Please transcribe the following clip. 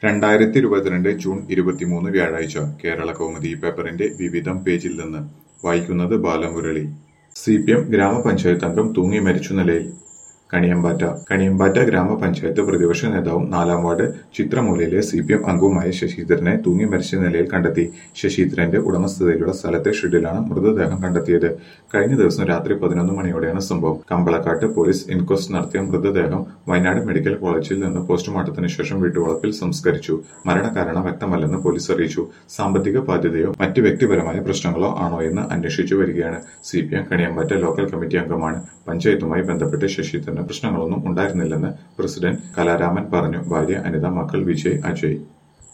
രണ്ടായിരത്തി ഇരുപത്തിരണ്ട് ജൂൺ ഇരുപത്തിമൂന്ന് വ്യാഴാഴ്ച കേരള കൗമുദി പേപ്പറിന്റെ വിവിധം പേജിൽ നിന്ന് വായിക്കുന്നത് ബാലമുരളി സി പി എം ഗ്രാമപഞ്ചായത്ത് അംഗം തൂങ്ങി മരിച്ച നിലയിൽ കണിയമ്പാറ്റ കണിയമ്പാറ്റ ഗ്രാമപഞ്ചായത്ത് പ്രതിപക്ഷ നേതാവും നാലാം വാർഡ് ചിത്രമൂലയിലെ സി പി എം അംഗവുമായ ശശീന്ദ്രനെ തൂങ്ങി മരിച്ച നിലയിൽ കണ്ടെത്തി ശശീന്ദ്രന്റെ ഉടമസ്ഥതയിലുള്ള സ്ഥലത്തെ ഷെഡിലാണ് മൃതദേഹം കണ്ടെത്തിയത് കഴിഞ്ഞ ദിവസം രാത്രി പതിനൊന്ന് മണിയോടെയാണ് സംഭവം കമ്പളക്കാട്ട് പോലീസ് ഇൻക്വസ്റ്റ് നടത്തിയ മൃതദേഹം വയനാട് മെഡിക്കൽ കോളേജിൽ നിന്ന് പോസ്റ്റ്മോർട്ടത്തിന് ശേഷം വീട്ടുവളപ്പിൽ സംസ്കരിച്ചു മരണകാരണം വ്യക്തമല്ലെന്ന് പോലീസ് അറിയിച്ചു സാമ്പത്തിക ബാധ്യതയോ മറ്റ് വ്യക്തിപരമായ പ്രശ്നങ്ങളോ ആണോ എന്ന് അന്വേഷിച്ചു വരികയാണ് C P M Kaniyambetta local committee അംഗമാണ് പഞ്ചായത്തുമായി ബന്ധപ്പെട്ട് ശശീന്ദ്രന് പ്രശ്നങ്ങളൊന്നും ഉണ്ടായിരുന്നില്ലെന്ന് പ്രസിഡന്റ് കലാരാമൻ പറഞ്ഞു ഭാര്യ അനിത മക്കൾ വിജയ് അജയ്